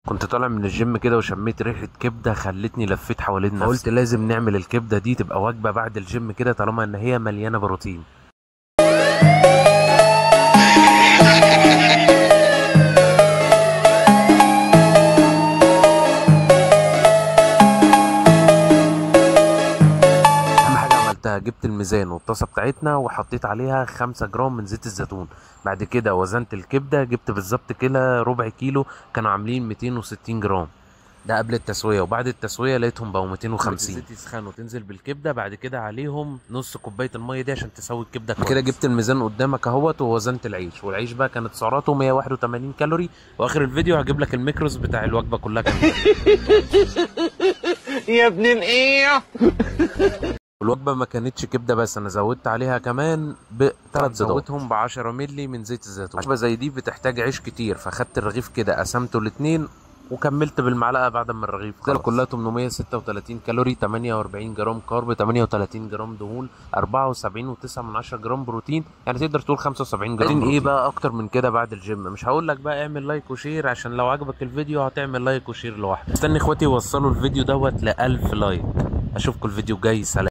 كنت طالع من الجيم كده وشميت ريحه كبده خلتني لفيت حوالين نفسي قلت لازم نعمل الكبده دي تبقى وجبه بعد الجيم كده طالما ان هي مليانه بروتين اهم حاجه عملتها جبت الميزان والطاسه بتاعتنا وحطيت عليها 5 جرام من زيت الزيتون بعد كده وزنت الكبده جبت بالظبط كده ربع كيلو كانوا عاملين 260 جرام ده قبل التسويه وبعد التسويه لقيتهم بقوا 250 الزيت يسخن وتنزل بالكبده بعد كده عليهم نص كوبايه الميه دي عشان تسوي الكبده كويس كده جبت الميزان قدامك اهوت ووزنت العيش والعيش بقى كانت سعراته 181 كالوري واخر الفيديو هجيب لك الميكروز بتاع الوجبه كلها كام يا ابن الايه والوجبه ما كانتش كبده بس انا زودت عليها كمان بثلاث بيضات زودتهم ب 10 مللي من زيت الزيتون وجبه زي دي بتحتاج عيش كتير فخدت الرغيف كده قسمته لاتنين وكملت بالمعلقه بعد ما الرغيف خلص كلها 836 كالوري 48 جرام كارب 38 جرام دهون 74.9 من 10 جرام بروتين يعني تقدر تقول 75 جرام بروتين ايه بقى اكتر من كده بعد الجيم مش هقول لك بقى اعمل لايك وشير عشان لو عجبك الفيديو هتعمل لايك وشير لوحدك استني اخواتي يوصلوا الفيديو دوت ل 1000 لايك اشوفكم الفيديو الجاي سلام